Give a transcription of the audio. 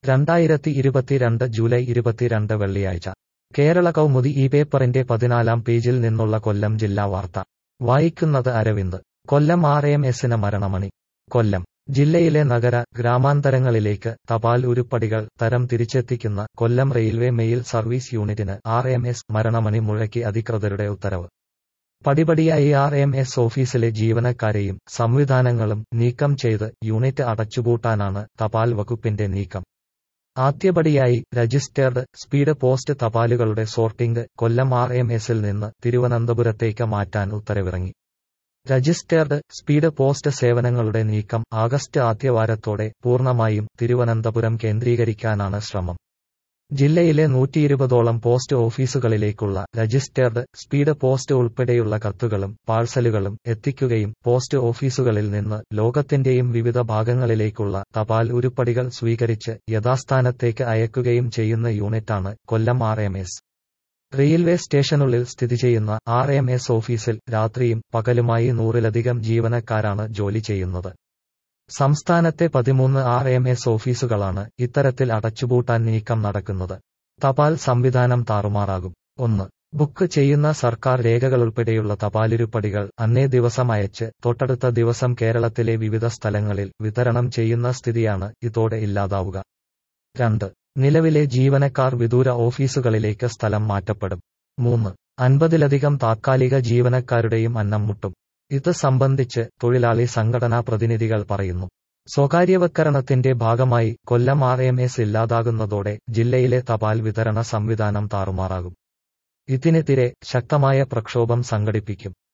രണ്ടായിരത്തി ഇരുപത്തിരണ്ട് ജൂലൈ ഇരുപത്തിരണ്ട് വെള്ളിയാഴ്ച കേരള കൗമുദി ഈ പേപ്പറിന്റെ പതിനാലാം പേജിൽ നിന്നുള്ള കൊല്ലം ജില്ലാ വാർത്ത വായിക്കുന്നത് അരവിന്ദ് കൊല്ലം ആർ എം എസിന് മരണമണി കൊല്ലം ജില്ലയിലെ നഗര ഗ്രാമാന്തരങ്ങളിലേക്ക് തപാൽ ഉരുപ്പടികൾ തരം തിരിച്ചെത്തിക്കുന്ന കൊല്ലം റെയിൽവേ മെയിൽ സർവീസ് യൂണിറ്റിന് ആർ എം എസ് മരണമണി മുഴക്കി അധികൃതരുടെ ഉത്തരവ് പടിപടിയായി ആർ എം എസ് ഓഫീസിലെ ജീവനക്കാരെയും സംവിധാനങ്ങളും നീക്കം ചെയ്ത് യൂണിറ്റ് അടച്ചുപൂട്ടാനാണ് തപാൽ വകുപ്പിന്റെ നീക്കം ആദ്യപടിയായി രജിസ്റ്റേർഡ് സ്പീഡ് പോസ്റ്റ് തപാലുകളുടെ സോർട്ടിംഗ് കൊല്ലം ആർ എം എസിൽ നിന്ന് തിരുവനന്തപുരത്തേക്ക് മാറ്റാൻ ഉത്തരവിറങ്ങി രജിസ്റ്റേർഡ് സ്പീഡ് പോസ്റ്റ് സേവനങ്ങളുടെ നീക്കം ആഗസ്റ്റ് ആദ്യവാരത്തോടെ പൂർണ്ണമായും തിരുവനന്തപുരം കേന്ദ്രീകരിക്കാനാണ് ശ്രമം ജില്ലയിലെ നൂറ്റിയിരുപതോളം പോസ്റ്റ് ഓഫീസുകളിലേക്കുള്ള രജിസ്റ്റേർഡ് സ്പീഡ് പോസ്റ്റ് ഉൾപ്പെടെയുള്ള കത്തുകളും പാഴ്സലുകളും എത്തിക്കുകയും പോസ്റ്റ് ഓഫീസുകളിൽ നിന്ന് ലോകത്തിന്റെയും വിവിധ ഭാഗങ്ങളിലേക്കുള്ള തപാൽ ഉരുപ്പടികൾ സ്വീകരിച്ച് യഥാസ്ഥാനത്തേക്ക് അയക്കുകയും ചെയ്യുന്ന യൂണിറ്റാണ് Kollam R M S railway സ്റ്റേഷനുള്ളിൽ സ്ഥിതി ചെയ്യുന്ന ആർ എം എസ് ഓഫീസിൽ രാത്രിയും പകലുമായി നൂറിലധികം ജീവനക്കാരാണ് ജോലി ചെയ്യുന്നത് സംസ്ഥാനത്തെ പതിമൂന്ന് ആർ എം എസ് ഓഫീസുകളാണ് ഇത്തരത്തിൽ അടച്ചുപൂട്ടാൻ നീക്കം നടക്കുന്നത് തപാൽ സംവിധാനം താറുമാറാകും ഒന്ന് ബുക്ക് ചെയ്യുന്ന സർക്കാർ രേഖകളുൾപ്പെടെയുള്ള തപാലിരുപ്പടികൾ അന്നേ ദിവസം അയച്ച് തൊട്ടടുത്ത ദിവസം കേരളത്തിലെ വിവിധ സ്ഥലങ്ങളിൽ വിതരണം ചെയ്യുന്ന സ്ഥിതിയാണ് ഇതോടെ ഇല്ലാതാവുക രണ്ട് നിലവിലെ ജീവനക്കാർ വിദൂര ഓഫീസുകളിലേക്ക് സ്ഥലം മാറ്റപ്പെടും മൂന്ന് അൻപതിലധികം താത്കാലിക ജീവനക്കാരുടെയും അന്നം മുട്ടും ഇത് സംബന്ധിച്ച് തൊഴിലാളി സംഘടനാ പ്രതിനിധികൾ പറയുന്നു സ്വകാര്യവൽക്കരണത്തിന്റെ ഭാഗമായി കൊല്ലം ആർ എം എസ് ഇല്ലാതാകുന്നതോടെ ജില്ലയിലെ തപാൽ വിതരണ സംവിധാനം താറുമാറാകും ഇതിനെതിരെ ശക്തമായ പ്രക്ഷോഭം സംഘടിപ്പിക്കും